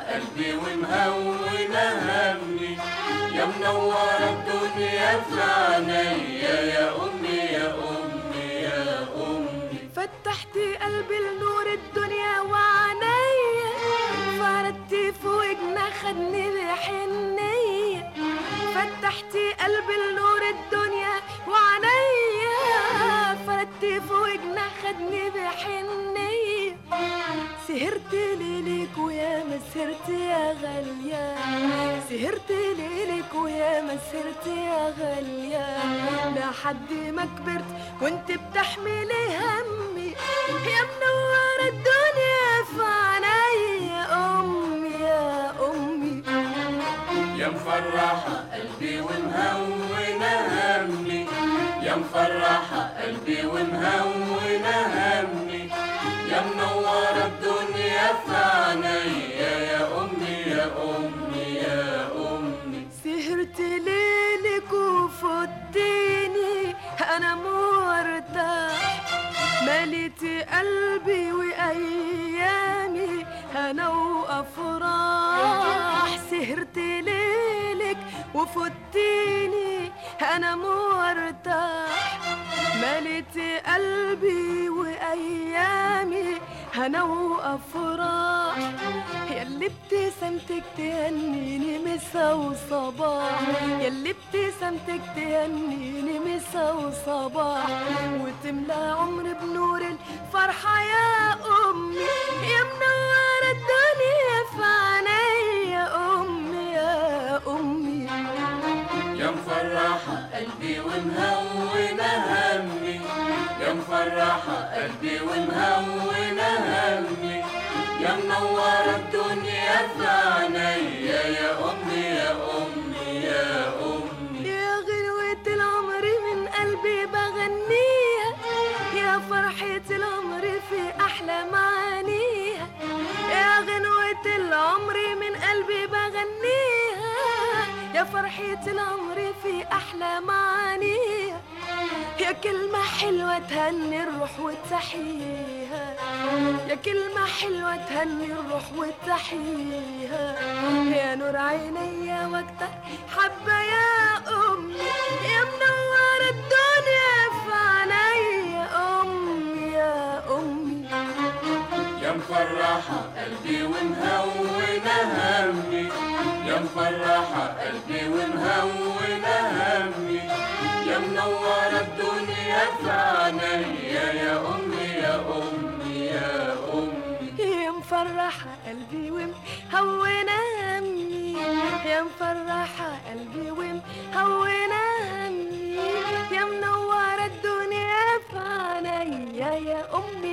قلبي ومهونة همي يا منورة الدنيا في عينيا يا أمي يا أمي يا أمي فتحتي قلبي لنور الدنيا وعينيا فردتي فوق خدني بحنية فتحتي قلبي لنور الدنيا وعينيا فردتي فوق خدني بحنية سهرت ليلك ويا ما سهرت يا غالية سهرت ليلك ويا ما سهرت يا غالية لحد ما كبرت وانت بتحملي همي يا منورة الدنيا في عينيا أمي يا أمي يا مفرحة قلبي ومهونة همي يا مفرحة قلبي ومهونة همي يا منورة الدنيا في عينيا يا أمي يا أمي يا أمي سهرت ليلك وفضيني أنا مرتاح مليت قلبي وأيامي أنا وأفراح سهرت ليلك وفضيني أنا مرتاح مليت قلبي وأيامي هنا وأفراح ياللي ابتسامتك تهنيني مسا وصباح ياللي ابتسامتك تهنيني مسا وصباح وتملى عمري بنور الفرحة يا أمي يا منورة الدنيا في عينيا يا أمي يا أمي يا مفرحة قلبي ومهونة همي يا مفرحة قلبي ومهونة همي يا منورة الدنيا في عينيا يا أمي يا أمي يا أمي يا غنوة العمر من قلبي بغنيها يا فرحة العمر في أحلى معانيها يا غنوة العمر من قلبي بغنيها يا فرحة العمر في أحلى معانيها يا كلمة حلوة تهني الروح وتحييها يا كلمة حلوة تهني الروح وتحييها يا نور عينيا وقتك حبة يا أمي يا منورة الدنيا في عينيا أمي يا أمي يا مفرحة قلبي ومهونة همي يا مفرحة قلبي ومهونة همي يا منورة الدنيا في عينيا يا أمي يا أمي يا أمي يا مفرحة قلبي ومهونة همي يا مفرحة قلبي ومهونة همي يا منورة الدنيا في عينيا يا أمي